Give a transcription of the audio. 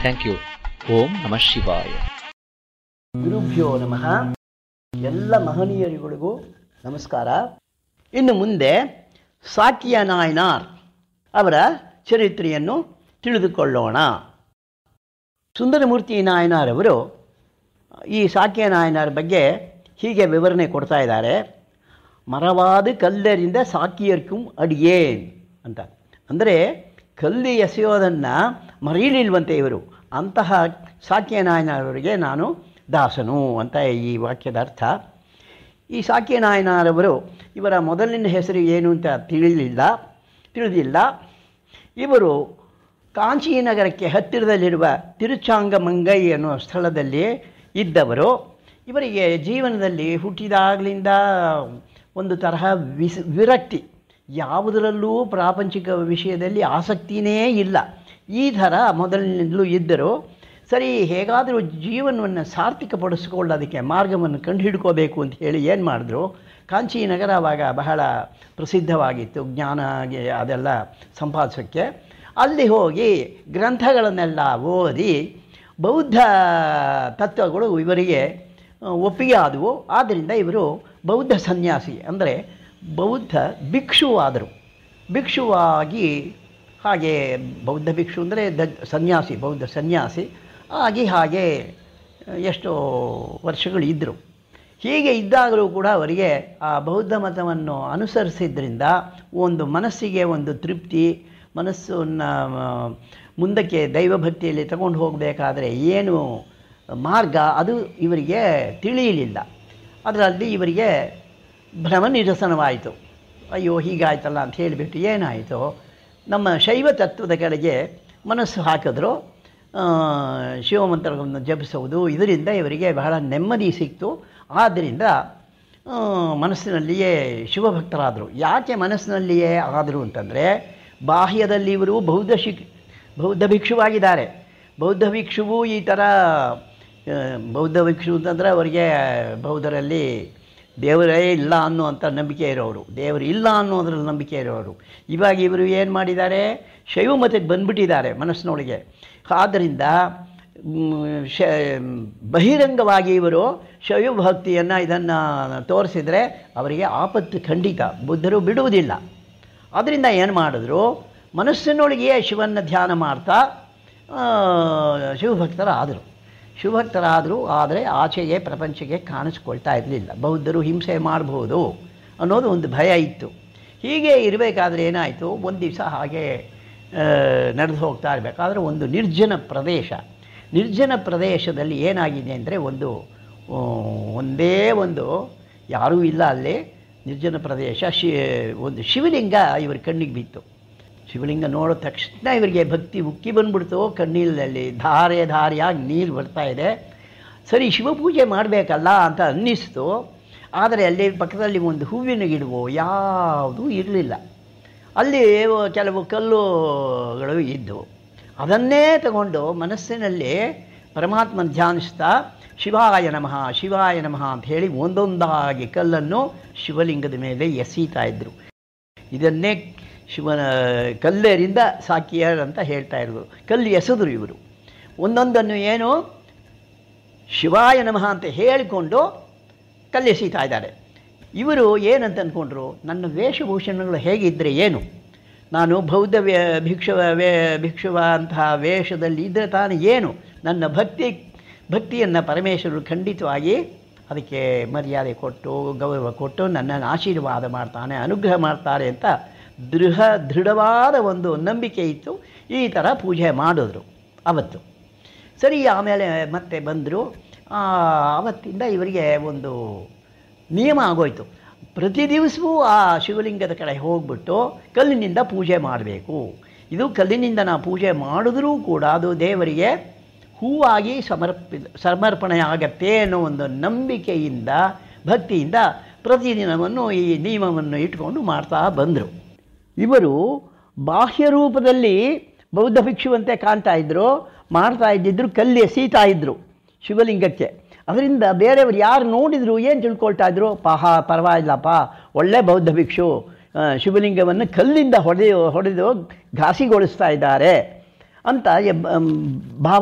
thank you ಓಂ ನಮಃ ಶಿವಾಯ ಗುರುಭ್ಯೋ ನಮಃ ಎಲ್ಲ ಮಹನೀಯರುಗಳಿಗೂ ನಮಸ್ಕಾರ ಇನ್ನು ಮುಂದೆ ಸಾಕಿಯ ನಾಯನಾರ್ ಅವರ ಚರಿತ್ರೆಯನ್ನು ತಿಳಿದುಕೊಳ್ಳೋಣ ಸುಂದರಮೂರ್ತಿ ನಾಯನಾರ್ ಅವರು ಈ ಸಾಕಿಯ ನಾಯನಾರ್ ಬಗ್ಗೆ ಹೀಗೆ ವಿವರಣೆ ಕೊಡ್ತಾ ಇದ್ದಾರೆ ಮರವಾದ ಕಲ್ಲರಿಂದ ಸಾಕಿಯರ್ಕುಂ ಅಡಿಯೇನ್ ಅಂತ ಅಂದರೆ ಕಲ್ಲು ಎಸೆಯೋದನ್ನು ಮರೀಲಿಲ್ವಂತೆ ಇವರು ಅಂತಹ ಸಾಕಿಯ ನಾಯನವರಿಗೆ ನಾನು ದಾಸನು ಅಂತ ಈ ವಾಕ್ಯದ ಅರ್ಥ ಈ ಸಾಕಿಯ ನಾಯನರವರು ಇವರ ಮೊದಲಿನ ಹೆಸರು ಏನು ಅಂತ ತಿಳಿಲಿಲ್ಲ ತಿಳಿದಿಲ್ಲ ಇವರು ಕಾಂಚೀನಗರಕ್ಕೆ ಹತ್ತಿರದಲ್ಲಿರುವ ತಿರುಚಾಂಗಮಂಗೈ ಅನ್ನುವ ಸ್ಥಳದಲ್ಲಿ ಇದ್ದವರು ಇವರಿಗೆ ಜೀವನದಲ್ಲಿ ಹುಟ್ಟಿದಾಗಲಿಂದ ಒಂದು ತರಹ ವಿಸ್ ವಿರಕ್ತಿ ಯಾವುದರಲ್ಲೂ ಪ್ರಾಪಂಚಿಕ ವಿಷಯದಲ್ಲಿ ಆಸಕ್ತಿನೇ ಇಲ್ಲ ಈ ಥರ ಮೊದಲಿನಿಂದಲೂ ಇದ್ದರು ಸರಿ ಹೇಗಾದರೂ ಜೀವನವನ್ನು ಸಾರ್ಥಕಪಡಿಸ್ಕೊಳ್ಳೋದಕ್ಕೆ ಮಾರ್ಗವನ್ನು ಕಂಡುಹಿಡ್ಕೋಬೇಕು ಅಂತ ಹೇಳಿ ಏನು ಮಾಡಿದ್ರು ಕಾಂಚೀನಗರ ಆವಾಗ ಬಹಳ ಪ್ರಸಿದ್ಧವಾಗಿತ್ತು ಜ್ಞಾನಗೆ ಅದೆಲ್ಲ ಸಂಪಾದಿಸೋಕ್ಕೆ ಅಲ್ಲಿ ಹೋಗಿ ಗ್ರಂಥಗಳನ್ನೆಲ್ಲ ಓದಿ ಬೌದ್ಧ ತತ್ವಗಳು ಇವರಿಗೆ ಒಪ್ಪಿಗೆ ಆದವು ಆದ್ದರಿಂದ ಇವರು ಬೌದ್ಧ ಸನ್ಯಾಸಿ ಅಂದರೆ ಬೌದ್ಧ ಭಿಕ್ಷು ಆದರು ಭಿಕ್ಷುವಾಗಿ ಹಾಗೆ ಬೌದ್ಧ ಭಿಕ್ಷು ಅಂದರೆ ದ ಸನ್ಯಾಸಿ ಬೌದ್ಧ ಸನ್ಯಾಸಿ ಆಗಿ ಹಾಗೆ ಎಷ್ಟೋ ವರ್ಷಗಳು ಇದ್ದರು ಹೀಗೆ ಇದ್ದಾಗಲೂ ಕೂಡ ಅವರಿಗೆ ಆ ಬೌದ್ಧ ಮತವನ್ನು ಅನುಸರಿಸಿದ್ರಿಂದ ಒಂದು ಮನಸ್ಸಿಗೆ ಒಂದು ತೃಪ್ತಿ ಮನಸ್ಸನ್ನು ಮುಂದಕ್ಕೆ ದೈವಭಕ್ತಿಯಲ್ಲಿ ತಗೊಂಡು ಹೋಗಬೇಕಾದ್ರೆ ಏನು ಮಾರ್ಗ ಅದು ಇವರಿಗೆ ತಿಳಿಯಲಿಲ್ಲ ಅದರಲ್ಲಿ ಇವರಿಗೆ ಭ್ರಮ ನಿರಸನವಾಯಿತು ಅಯ್ಯೋ ಹೀಗಾಯ್ತಲ್ಲ ಅಂತ ಹೇಳಿಬಿಟ್ಟು ಏನಾಯಿತು ನಮ್ಮ ಶೈವ ತತ್ವದ ಕಡೆಗೆ ಮನಸ್ಸು ಹಾಕಿದ್ರು ಶಿವಮಂತ್ರಗಳನ್ನು ಜಪಿಸುವುದು ಇದರಿಂದ ಇವರಿಗೆ ಬಹಳ ನೆಮ್ಮದಿ ಸಿಕ್ತು ಆದ್ದರಿಂದ ಮನಸ್ಸಿನಲ್ಲಿಯೇ ಶಿವಭಕ್ತರಾದರು ಯಾಕೆ ಮನಸ್ಸಿನಲ್ಲಿಯೇ ಆದರು ಅಂತಂದರೆ ಬಾಹ್ಯದಲ್ಲಿ ಇವರು ಬೌದ್ಧ ಶಿಕ್ ಬೌದ್ಧ ಭಿಕ್ಷುವಾಗಿದ್ದಾರೆ ಬೌದ್ಧ ಭಿಕ್ಷುವು ಈ ಥರ ಬೌದ್ಧ ಭಿಕ್ಷು ಅಂತಂದರೆ ಅವರಿಗೆ ಬೌದ್ಧರಲ್ಲಿ ದೇವರೇ ಇಲ್ಲ ಅನ್ನುವಂಥ ನಂಬಿಕೆ ಇರೋರು ದೇವರು ಇಲ್ಲ ಅನ್ನೋದ್ರಲ್ಲಿ ನಂಬಿಕೆ ಇರೋರು ಇವಾಗ ಇವರು ಏನು ಮಾಡಿದ್ದಾರೆ ಶೈವ ಮತಕ್ಕೆ ಬಂದ್ಬಿಟ್ಟಿದ್ದಾರೆ ಮನಸ್ಸಿನೊಳಗೆ ಆದ್ದರಿಂದ ಶ ಬಹಿರಂಗವಾಗಿ ಇವರು ಶೈವ ಭಕ್ತಿಯನ್ನು ಇದನ್ನು ತೋರಿಸಿದರೆ ಅವರಿಗೆ ಆಪತ್ತು ಖಂಡಿತ ಬುದ್ಧರು ಬಿಡುವುದಿಲ್ಲ ಅದರಿಂದ ಏನು ಮಾಡಿದ್ರು ಮನಸ್ಸಿನೊಳಗೆಯೇ ಶಿವನ ಧ್ಯಾನ ಮಾಡ್ತಾ ಶಿವಭಕ್ತರಾದರು ಶಿವಭಕ್ತರಾದರು ಆದರೆ ಆಚೆಗೆ ಪ್ರಪಂಚಕ್ಕೆ ಕಾಣಿಸ್ಕೊಳ್ತಾ ಇರಲಿಲ್ಲ ಬೌದ್ಧರು ಹಿಂಸೆ ಮಾಡಬಹುದು ಅನ್ನೋದು ಒಂದು ಭಯ ಇತ್ತು ಹೀಗೆ ಇರಬೇಕಾದ್ರೆ ಏನಾಯಿತು ಒಂದು ದಿವಸ ಹಾಗೆ ನಡೆದು ಹೋಗ್ತಾ ಇರಬೇಕಾದ್ರೆ ಒಂದು ನಿರ್ಜನ ಪ್ರದೇಶ ನಿರ್ಜನ ಪ್ರದೇಶದಲ್ಲಿ ಏನಾಗಿದೆ ಅಂದರೆ ಒಂದು ಒಂದೇ ಒಂದು ಯಾರೂ ಇಲ್ಲ ಅಲ್ಲಿ ನಿರ್ಜನ ಪ್ರದೇಶ ಶಿ ಒಂದು ಶಿವಲಿಂಗ ಇವ್ರ ಕಣ್ಣಿಗೆ ಬಿತ್ತು ಶಿವಲಿಂಗ ನೋಡಿದ ತಕ್ಷಣ ಇವರಿಗೆ ಭಕ್ತಿ ಉಕ್ಕಿ ಬಂದ್ಬಿಡ್ತು ಕಣ್ಣೀರಲ್ಲಿ ಧಾರೆ ಧಾರೆಯಾಗಿ ನೀರು ಬರ್ತಾ ಇದೆ ಸರಿ ಶಿವಪೂಜೆ ಮಾಡಬೇಕಲ್ಲ ಅಂತ ಅನ್ನಿಸ್ತು ಆದರೆ ಅಲ್ಲಿ ಪಕ್ಕದಲ್ಲಿ ಒಂದು ಹೂವಿನ ಗಿಡವು ಯಾವುದೂ ಇರಲಿಲ್ಲ ಅಲ್ಲಿ ಕೆಲವು ಕಲ್ಲುಗಳು ಇದ್ದವು ಅದನ್ನೇ ತಗೊಂಡು ಮನಸ್ಸಿನಲ್ಲಿ ಪರಮಾತ್ಮನ ಧ್ಯಾನಿಸ್ತಾ ಶಿವಾಯ ನಮಃ ಶಿವಾಯ ನಮಃ ಅಂತ ಹೇಳಿ ಒಂದೊಂದಾಗಿ ಕಲ್ಲನ್ನು ಶಿವಲಿಂಗದ ಮೇಲೆ ಎಸೀತಾ ಇದ್ದರು ಇದನ್ನೇ ಶಿವನ ಕಲ್ಲೇರಿಂದ ಸಾಕಿಯರ್ ಅಂತ ಹೇಳ್ತಾ ಇರೋದು ಕಲ್ಲು ಎಸೆದ್ರು ಇವರು ಒಂದೊಂದನ್ನು ಏನು ಶಿವಾಯ ನಮಃ ಅಂತ ಹೇಳಿಕೊಂಡು ಕಲ್ಲೆಸೀತಾ ಇದ್ದಾರೆ ಇವರು ಏನಂತ ಅಂದ್ಕೊಂಡ್ರು ನನ್ನ ವೇಷಭೂಷಣಗಳು ಹೇಗಿದ್ದರೆ ಏನು ನಾನು ಬೌದ್ಧ ವೇ ಭಿಕ್ಷುವ ವೇ ಭಿಕ್ಷುವ ಅಂತಹ ವೇಷದಲ್ಲಿ ಇದ್ದರೆ ತಾನು ಏನು ನನ್ನ ಭಕ್ತಿ ಭಕ್ತಿಯನ್ನು ಪರಮೇಶ್ವರರು ಖಂಡಿತವಾಗಿ ಅದಕ್ಕೆ ಮರ್ಯಾದೆ ಕೊಟ್ಟು ಗೌರವ ಕೊಟ್ಟು ನನ್ನನ್ನು ಆಶೀರ್ವಾದ ಮಾಡ್ತಾನೆ ಅನುಗ್ರಹ ಮಾಡ್ತಾರೆ ಅಂತ ದೃಢ ದೃಢವಾದ ಒಂದು ನಂಬಿಕೆ ಇತ್ತು ಈ ಥರ ಪೂಜೆ ಮಾಡಿದ್ರು ಅವತ್ತು ಸರಿ ಆಮೇಲೆ ಮತ್ತೆ ಬಂದರು ಆವತ್ತಿಂದ ಇವರಿಗೆ ಒಂದು ನಿಯಮ ಆಗೋಯ್ತು ಪ್ರತಿ ದಿವಸವೂ ಆ ಶಿವಲಿಂಗದ ಕಡೆ ಹೋಗ್ಬಿಟ್ಟು ಕಲ್ಲಿನಿಂದ ಪೂಜೆ ಮಾಡಬೇಕು ಇದು ಕಲ್ಲಿನಿಂದ ನಾವು ಪೂಜೆ ಮಾಡಿದ್ರೂ ಕೂಡ ಅದು ದೇವರಿಗೆ ಹೂವಾಗಿ ಸಮರ್ಪಿ ಸಮರ್ಪಣೆ ಆಗತ್ತೆ ಅನ್ನೋ ಒಂದು ನಂಬಿಕೆಯಿಂದ ಭಕ್ತಿಯಿಂದ ಪ್ರತಿದಿನವನ್ನು ಈ ನಿಯಮವನ್ನು ಇಟ್ಕೊಂಡು ಮಾಡ್ತಾ ಬಂದರು ಇವರು ಬಾಹ್ಯ ರೂಪದಲ್ಲಿ ಬೌದ್ಧ ಭಿಕ್ಷುವಂತೆ ಕಾಣ್ತಾ ಇದ್ದರು ಮಾಡ್ತಾ ಇದ್ದಿದ್ರು ಕಲ್ಲಿ ಎಸೀತಾ ಇದ್ದರು ಶಿವಲಿಂಗಕ್ಕೆ ಅದರಿಂದ ಬೇರೆಯವರು ಯಾರು ನೋಡಿದ್ರು ಏನು ತಿಳ್ಕೊಳ್ತಾ ಇದ್ರು ಪಾಹ ಪರವಾಗಿಲ್ಲಪ್ಪ ಒಳ್ಳೆ ಬೌದ್ಧ ಭಿಕ್ಷು ಆ, ಶಿವಲಿಂಗವನ್ನು ಕಲ್ಲಿಂದ ಹೊಡೆದು ಹೊಡೆದು ಘಾಸಿಗೊಳಿಸ್ತಾ ಇದ್ದಾರೆ ಅಂತ ಎಬ್- ಭಾವ